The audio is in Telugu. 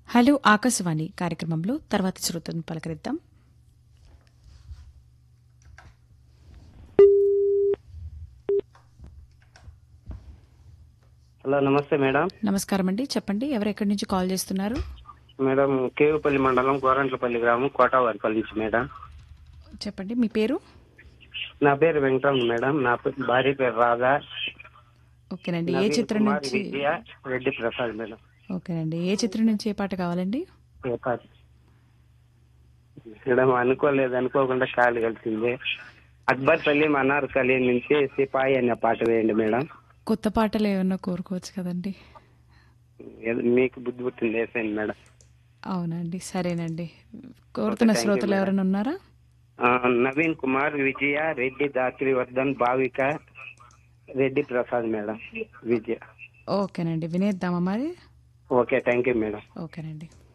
హలో ఆకాశవాణి కార్యక్రమంలో తర్వాత శ్రోతను పలకరిద్దాం హలో నమస్తే మేడం నమస్కారం అండి చెప్పండి ఎవరు ఎక్కడి నుంచి కాల్ చేస్తున్నారు మేడం కేవుపల్లి మండలం గోరంట్లపల్లి గ్రామం కోటావారిపల్లి నుంచి మేడం చెప్పండి మీ పేరు నా పేరు వెంకటరమణ మేడం నా పే- భార్య పేరు రాధా ఓకేనండి ఏ నవీన్ చిత్రం కుమార్ నుంచి విజయ రెడ్డి ప్రసాద్ మేడం ఓకేనండి ఏ చిత్రం నుంచి ఏ పాట కావాలండి ఏ పాట? మేడం అనుకోలేదు అనుకోకుండా కాలు కలిసింది అక్బర్ సలీం అనార్ కలీం నుంచి సిపాయి అనే పాట వేయండి మేడం కొత్త పాటలు ఏమన్నా కోరుకోవచ్చు కదండి ఏదో మీకు బుద్ధి పుట్టింది వేసేయండి మేడం అవునండి సరేనండి కోరుతున్న thank you, శ్రోతలు madam. ఎవరైనా ఉన్నారా ఆ, నవీన్ కుమార్ విజయ రెడ్డి దాత్రి వర్ధన్ భావిక రెడ్డి ప్రసాద్ మేడం విజయ ఓకేనండి వినేద్దామా మరి ఓకే థ్యాంక్ యూ మేడం ఓకేనండి